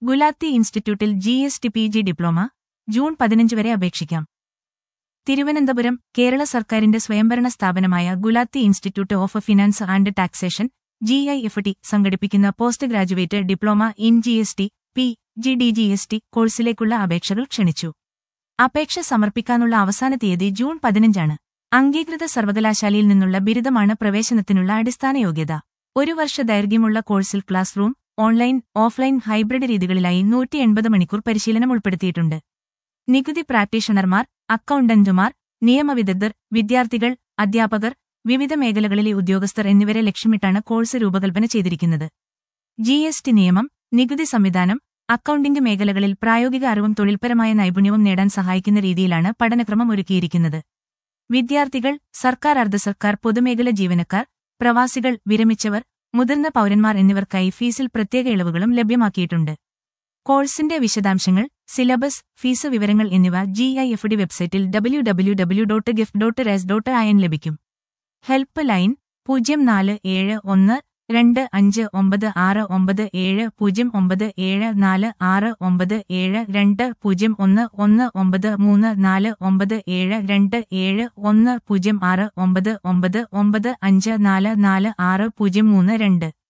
ഗുലാത്തി ഇൻസ്റ്റിറ്റ്യൂട്ടിൽ G S T P G diploma June പതിനഞ്ച് വരെ അപേക്ഷിക്കാം തിരുവനന്തപുരം കേരള സർക്കാരിന്റെ സ്വയംഭരണ സ്ഥാപനമായ Gulati institute of finance and taxation G I F T സംഘടിപ്പിക്കുന്ന post graduate diploma in G S T P G D G S T കോഴ്സിലേക്കുള്ള അപേക്ഷകൾ ക്ഷണിച്ചു അപേക്ഷ സമർപ്പിക്കാനുള്ള അവസാന തീയതി ജൂൺ പതിനഞ്ചാണ് അംഗീകൃത സർവകലാശാലയിൽ നിന്നുള്ള ബിരുദമാണ് പ്രവേശനത്തിനുള്ള അടിസ്ഥാന യോഗ്യത ഒരു വർഷ ദൈർഘ്യമുള്ള കോഴ്സിൽ classroom online offline hybrid രീതികളിലായി നൂറ്റി എൺപത് മണിക്കൂർ പരിശീലനം ഉൾപ്പെടുത്തിയിട്ടുണ്ട് നികുതി പ്രാക്ടീഷണർമാർ അക്കൗണ്ടന്റുമാർ നിയമവിദഗ്ധർ വിദ്യാർത്ഥികൾ അധ്യാപകർ വിവിധ മേഖലകളിലെ ഉദ്യോഗസ്ഥർ എന്നിവരെ ലക്ഷ്യമിട്ടാണ് കോഴ്സ് രൂപകൽപ്പന ചെയ്തിരിക്കുന്നത് ജി എസ് ടി നിയമം നികുതി സംവിധാനം അക്കൗണ്ടിംഗ് മേഖലകളിൽ പ്രായോഗിക അറിവും തൊഴിൽപരമായ നൈപുണ്യവും നേടാൻ സഹായിക്കുന്ന രീതിയിലാണ് പഠനക്രമം ഒരുക്കിയിരിക്കുന്നത് വിദ്യാർത്ഥികൾ സർക്കാർ അർദ്ധസർക്കാർ പൊതുമേഖല ജീവനക്കാർ പ്രവാസികൾ വിരമിച്ചവർ മുതിർന്ന പൗരന്മാർ എന്നിവർക്കായി ഫീസിൽ പ്രത്യേക ഇളവുകളും ലഭ്യമാക്കിയിട്ടുണ്ട് കോഴ്സിന്റെ വിശദാംശങ്ങൾ സിലബസ് ഫീസ് വിവരങ്ങൾ എന്നിവ ജി ഐ എഫ് ഡി വെബ്സൈറ്റിൽ W W W dot gift dot res dot in ലഭിക്കും ഹെൽപ്പ് ലൈൻ പൂജ്യം നാല് ഏഴ് ഒന്ന് രണ്ട് അഞ്ച് ഒമ്പത് ആറ് ഒമ്പത് ഏഴ് പൂജ്യം ഒമ്പത് ഏഴ് നാല് ആറ് ഒമ്പത് ഏഴ് രണ്ട് പൂജ്യം ഒന്ന് ഒന്ന് ഒമ്പത് മൂന്ന് നാല് ഒമ്പത് ഏഴ് രണ്ട് ഏഴ് ഒന്ന് പൂജ്യം ആറ് ഒമ്പത് ഒമ്പത് ഒമ്പത് അഞ്ച് നാല് നാല് ആറ് പൂജ്യം മൂന്ന് രണ്ട്